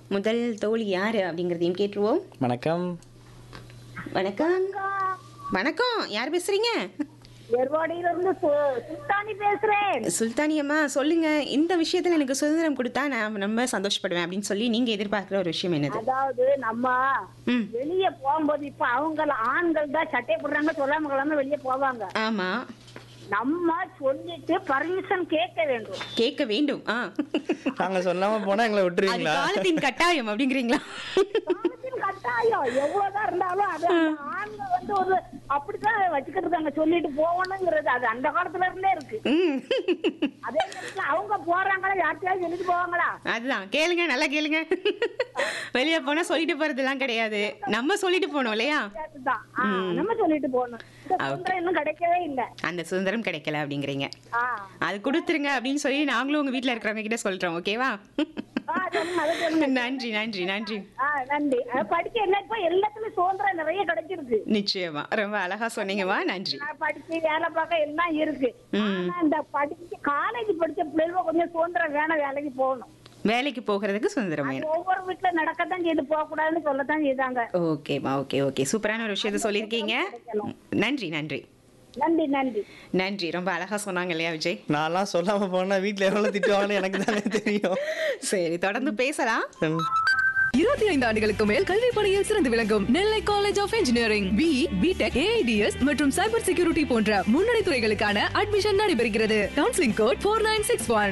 முதல் தோழி யாரு அப்படிங்கிறதையும் கேட்டுருவோம் வணக்கம் வணக்கம் வணக்கம் யார் பேசுறீங்க எர்வாடியில இருந்து சு- சுல்தானி பேசுறேன் சுல்தானி அம்மா சொல்லுங்க இந்த விஷயத்துல எனக்கு சுதந்திரம் கொடுத்தா நான் ரொம்ப சந்தோஷப்படுவேன் அப்படின்னு சொல்லி நீங்க எதிர்பார்க்குற ஒரு விஷயம் என்னது அதாவது நம்ம ம் வெளிய போகும்போது இப்ப அவங்க ஆண்கள் தான் சட்டை போடுறாங்க சொல்லாம கொள்ளாம வெளிய போவாங்க ஆமா நம்ம சொல்லிட்டு பர்மிஷன் கேட்க வேண்டும் கேட்க வேண்டும் ஆ நாங்க சொல்லாம போனா எங்களை அது விட்டுருவீங்களா காலத்தின் கட்டாயம் அப்படிங்கிறீங்களா காலத்தின் கட்டாயம் எவ்வளவுதான் இருந்தாலும் அது அந்த ஆண்கள் வந்து ஒரு அப்படித்தான் வச்சுக்கிட்டு இருக்காங்க சொல்லிட்டு போகணுங்கிறது அது அந்த காலத்துல இருந்தே இருக்கு ம் அதே நேரத்துல அவங்க போறாங்களா யார்கிட்டயாவது சொல்லிட்டு போவாங்களா அதுதான் கேளுங்க நல்லா கேளுங்க வெளியே போனா சொல்லிட்டு போறதெல்லாம் கிடையாது நம்ம சொல்லிட்டு போனோம் இல்லையா அதுதான் ஆ, நம்ம சொல்லிட்டு போகணும் இந்த சுதந்திரம் இன்னும் கிடைக்கவே இல்லை அந்த சுதந்திரம் கிடைக்கல அப்படிங்கிறீங்க ஆ அது கொடுத்துருங்க அப்படின்னு சொல்லி நாங்களும் உங்க வீட்ல இருக்கிறவங்க கிட்ட சொல்றோம் ஓகேவா ஆ, சொல்லுங்க, அதை சொல்லுங்க. நன்றி நன்றி நன்றி ஆ, நன்றி அது படிக்க என்ன இப்ப எல்லாத்துலயும் சுதந்திரம் நிறைய கிடைச்சிருக்கு நிச்சயமா ரொம்ப அழகா சொன்னீங்கம்மா நன்றி நான் படிச்சு வேலை பார்க்க எல்லாம் இருக்கு ஆனா இந்த படிச்சு காலேஜ் படிச்ச பிள்ளைங்க கொஞ்சம் சுதந்திரம் வேணும் வேலைக்கு போகணும் வேலைக்கு போகிறதுக்கு சுதந்திரம் வேணும் ஒவ்வொரு வீட்டுல நடக்கத்தான் செய்து போக கூடாதுன்னு சொல்லத்தான் செய்தாங்க ஓகேம்மா ஓகே ஓகே சூப்பரான ஒரு விஷயத்த சொல்லியிருக்கீங்க நன்றி நன்றி நன்றி நன்றி நன்றி ரொம்ப அழகா சொன்னாங்க இல்லையா விஜய் நான்லாம் சொல்லாம போனா வீட்ல எவ்வளவு திட்டுவாங்கன்னு எனக்கு தானே தெரியும் சரி தொடர்ந்து பேசலாம் ம். இருபத்தி ஐந்து ஆண்டுகளுக்கு மேல் கல்வி பணியில் சிறந்து விளங்கும் Nellai college of engineering B BTech AIDS மற்றும் சைபர் செக்யூரிட்டி போன்ற முன்னணி துறைகளுக்கான அட்மிஷன் நடைபெறுகிறது counselling code four nine six one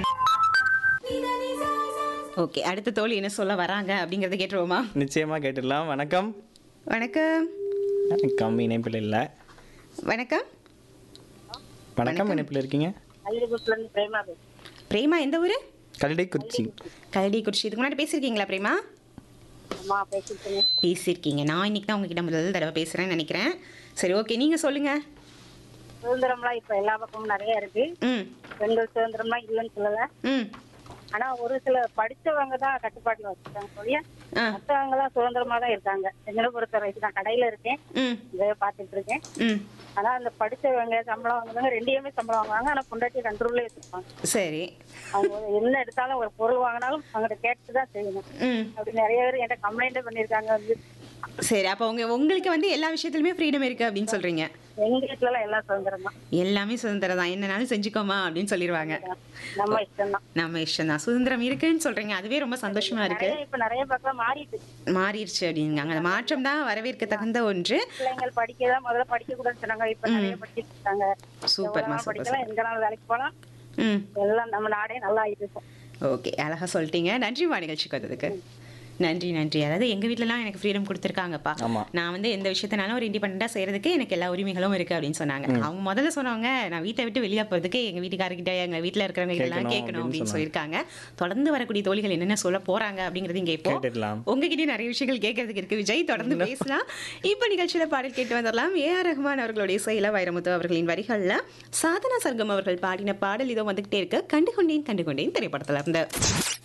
okay அடுத்த தோழி என்ன சொல்ல வராங்க அப்படிங்கறத கேட்டுருவோமா நிச்சயமா கேட்டுடலாம் வணக்கம் வணக்கம் வணக்கம் இணைப்பில் இல்ல வணக்கம் வணக்கம் இணைப்பில் இருக்கீங்க அள்ளிபுரத்துல இருந்து பிரேமா பிரேமா எந்த ஊரு கல்டை குறிச்சி கல்டி குறிச்சி இதுக்கு முன்னாடி பேசியிருக்கீங்களா பிரேமா அம்மா பேசிட்டு பேசியிருக்கீங்க நான் இன்னைக்கு தான் உங்ககிட்ட முதல் தடவை பேசுறேன்னு நினைக்கிறேன் சரி ஓகே நீங்க சொல்லுங்க சுதந்திரம்லாம் இப்ப எல்லா பக்கமும் நிறைய இருக்கு ம் பெண்கள் சுதந்திரம்லாம் இல்லைன்னு சொல்லல ம் ஆனா ஒரு சில படிச்சவங்க தான் கட்டுப்பாட்டுல வச்சிருக்காங்க சொல்லியா ஆ மத்தவங்க எல்லாம் சுதந்திரமா தான் இருக்காங்க என்னை பொறுத்த வரைக்கும் நான் கடையில இருக்கேன் ம் இதை பார்த்துட்டு இருக்கேன் ம் ஆனா அந்த படிச்சவங்க சம்பளம் வாங்குறவங்க ரெண்டையுமே சம்பளம் வாங்குவாங்க ஆனா பொண்டாட்டி கண்ட்ரோல்ல வச்சிருப்பாங்க சரி அவங்க ஒரு என்ன எடுத்தாலும் ஒரு பொருள் வாங்கினாலும் அவங்ககிட்ட கேட்டு தான் செய்யணும் ம் அப்படி நிறைய பேர் என்கிட்ட கம்ப்ளைண்டே பண்ணியிருக்காங்க வந்து சரி அப்போ உங்க உங்களுக்கு வந்து எல்லா விஷயத்துலையுமே ஃப்ரீடம் இருக்கு அப்படின்னு சொல்றீங்க எங்க வீட்டுல எல்லாம் எல்லாம் சுதந்திரம் தான் எல்லாமே சுதந்திரம் தான் என்னனாலும் செஞ்சுக்கோமா அப்படின்னு சொல்லிடுவாங்க நம்ம இஷ்டம் தான் நம்ம இஷ்டம் தான் சுதந்திரம் இருக்குன்னு சொல்றீங்க அதுவே ரொம்ப சந்தோஷமா இருக்கு நிறைய இப்ப நிறைய பக்கம் மாறிட்டு மாறிடுச்சு அப்படிங்காங்க அந்த மாற்றம் தான் வரவேற்க தகுந்த ஒன்று பிள்ளைங்கள் படிக்கதான் முதல்ல படிக்க கூடாதுன்னு சொன்னாங்க இப்ப நிறைய படிச்சிட்டு இருக்காங்க சூப்பர்மா எவ்வளவு சூப்பர் படிக்கலாம் எங்க நாள் வேலைக்கு போலாம் ம் எல்லாம் நம்ம நாடே நல்லா ஆயிட்டு இருக்கும் ஓகே அழகா சொல்லிட்டீங்க நன்றிமா நிகழ்ச்சிக்கு வந்ததுக்கு நன்றி நன்றி அதாவது எங்க வீட்லலாம் எனக்கு ஃப்ரீடம் கொடுத்துருக்காங்கப்பா ஆமா. நான் வந்து எந்த விஷயத்தினாலும் ஒரு இண்டிபெண்டா செய்யறதுக்கு எனக்கு எல்லா உரிமைகளும் இருக்கு அப்படின்னு சொன்னாங்க அவங்க முதல்ல சொன்னவங்க நான் வீட்டை விட்டு வெளியே போறதுக்கு எங்க வீட்டுக்காரர்கிட்ட எங்க வீட்ல இருக்கிறவங்க எல்லாம் கேட்கணும் கேட்கணும் அப்படின்னு அப்படின்னு சொல்லியிருக்காங்க தொடர்ந்து வரக்கூடிய தோழிகள் என்னென்ன சொல்ல போறாங்க அப்படிங்கறது இங்க இப்போ கேட்டுடலாம். உங்ககிட்ட நிறைய விஷயங்கள் கேட்கறதுக்கு இருக்கு விஜய் தொடர்ந்து பேசலாம் இப்ப நிகழ்ச்சியில பாடல் கேட்டு வந்துடலாம் ஏ ஆர் ரஹ்மான் அவர்களுடைய இசையில வைரமுத்து அவர்களின் வரிகள்ல சாதனா சர்க்கம் அவர்கள் பாடின பாடல் இதோ வந்துகிட்டே இருக்கு கண்டுகொண்டேன் கண்டுகொண்டேன் திரைப்படத்துல இருந்து